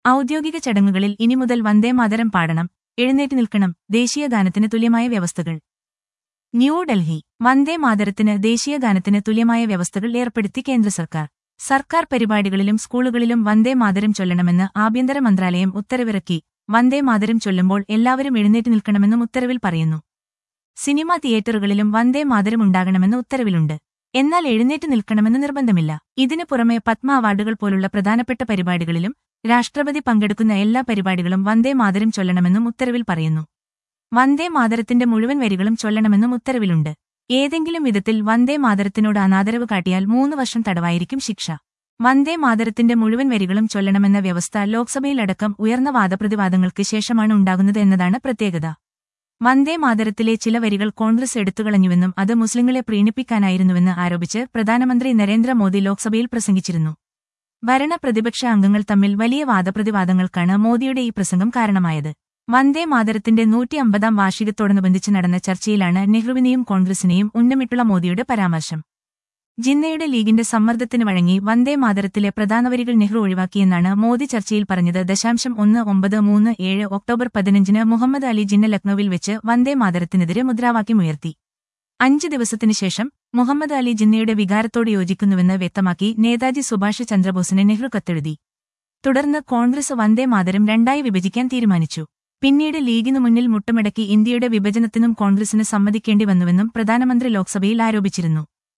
ഔദ്യോഗിക ചടങ്ങുകളിൽ ഇനി മുതൽ വന്ദേമാതരം പാടണം എഴുന്നേറ്റ് നിൽക്കണം ദേശീയഗാനത്തിന് തുല്യമായ വ്യവസ്ഥകൾ ന്യൂഡൽഹി വന്ദേമാതരത്തിന് ദേശീയഗാനത്തിന് തുല്യമായ വ്യവസ്ഥകൾ ഏർപ്പെടുത്തി കേന്ദ്ര സർക്കാർ സർക്കാർ പരിപാടികളിലും സ്കൂളുകളിലും വന്ദേമാതരം ചൊല്ലണമെന്ന് ആഭ്യന്തര മന്ത്രാലയം ഉത്തരവിറക്കി വന്ദേമാതരം ചൊല്ലുമ്പോൾ എല്ലാവരും എഴുന്നേറ്റ് നിൽക്കണമെന്നും ഉത്തരവിൽ പറയുന്നു സിനിമാ തിയേറ്ററുകളിലും വന്ദേമാതരം ഉണ്ടാകണമെന്ന് ഉത്തരവിലുണ്ട് എന്നാൽ എഴുന്നേറ്റ് നിൽക്കണമെന്ന് നിർബന്ധമില്ല ഇതിനു പുറമെ പത്മ അവാർഡുകൾ പോലുള്ള പ്രധാനപ്പെട്ട പരിപാടികളിലും രാഷ്ട്രപതി പങ്കെടുക്കുന്ന എല്ലാ പരിപാടികളും വന്ദേ മാതരം ചൊല്ലണമെന്നും ഉത്തരവിൽ പറയുന്നു വന്ദേ മാതരത്തിന്റെ മുഴുവൻ വരികളും ചൊല്ലണമെന്നും ഉത്തരവിലുണ്ട് ഏതെങ്കിലും വിധത്തിൽ വന്ദേ മാതരത്തിനോട് അനാദരവ് കാട്ടിയാൽ മൂന്ന് വർഷം തടവായിരിക്കും ശിക്ഷ വന്ദേ മാതരത്തിന്റെ മുഴുവൻ വരികളും ചൊല്ലണമെന്ന വ്യവസ്ഥ ലോക്സഭയിലടക്കം ഉയർന്ന വാദപ്രതിവാദങ്ങൾക്ക് ശേഷമാണ് ഉണ്ടാകുന്നത് എന്നതാണ് പ്രത്യേകത വന്ദേ മാതരത്തിലെ ചില വരികൾ കോൺഗ്രസ് എടുത്തുകളഞ്ഞുവെന്നും അത് മുസ്ലിങ്ങളെ പ്രീണിപ്പിക്കാനായിരുന്നുവെന്ന് ആരോപിച്ച് പ്രധാനമന്ത്രി നരേന്ദ്രമോദി ലോക്സഭയിൽ പ്രസംഗിച്ചിരുന്നു ഭരണ പ്രതിപക്ഷ അംഗങ്ങൾ തമ്മിൽ വലിയ വാദപ്രതിവാദങ്ങൾക്കാണ് മോദിയുടെ ഈ പ്രസംഗം കാരണമായത് വന്ദേ മാതരത്തിന്റെ നൂറ്റി അമ്പതാം വാർഷികത്തോടനുബന്ധിച്ച് നടന്ന ചർച്ചയിലാണ് നെഹ്റുവിനെയും കോൺഗ്രസിനെയും ഉന്നമിട്ടുള്ള മോദിയുടെ പരാമർശം ജിന്നയുടെ ലീഗിന്റെ സമ്മർദ്ദത്തിന് വഴങ്ങി വന്ദേ മാതരത്തിലെ പ്രധാന വരികൾ നെഹ്റു ഒഴിവാക്കിയെന്നാണ് മോദി ചർച്ചയിൽ പറഞ്ഞത് ദശാംശം ഒന്ന് ഒമ്പത് മൂന്ന് ഏഴ് ഒക്ടോബർ പതിനഞ്ചിന് മുഹമ്മദ് അലി ജിന്ന ലക്നൌവിൽ വെച്ച് വന്ദേ മാതരത്തിനെതിരെ മുദ്രാവാക്യമുയർത്തി അഞ്ച് ദിവസത്തിനു ശേഷം മുഹമ്മദ് അലി ജിന്നയുടെ വികാരത്തോട് യോജിക്കുന്നുവെന്ന് വ്യക്തമാക്കി നേതാജി സുഭാഷ് ചന്ദ്രബോസിന് നെഹ്റു കത്തെഴുതി തുടർന്ന് കോൺഗ്രസ് വന്ദേ മാതരം രണ്ടായി വിഭജിക്കാൻ തീരുമാനിച്ചു പിന്നീട് ലീഗിനു മുന്നിൽ മുട്ടുമടക്കി ഇന്ത്യയുടെ വിഭജനത്തിനും കോൺഗ്രസിന് സമ്മതിക്കേണ്ടി വന്നുവെന്നും പ്രധാനമന്ത്രി ലോക്സഭയിൽ ആരോപിച്ചിരുന്നു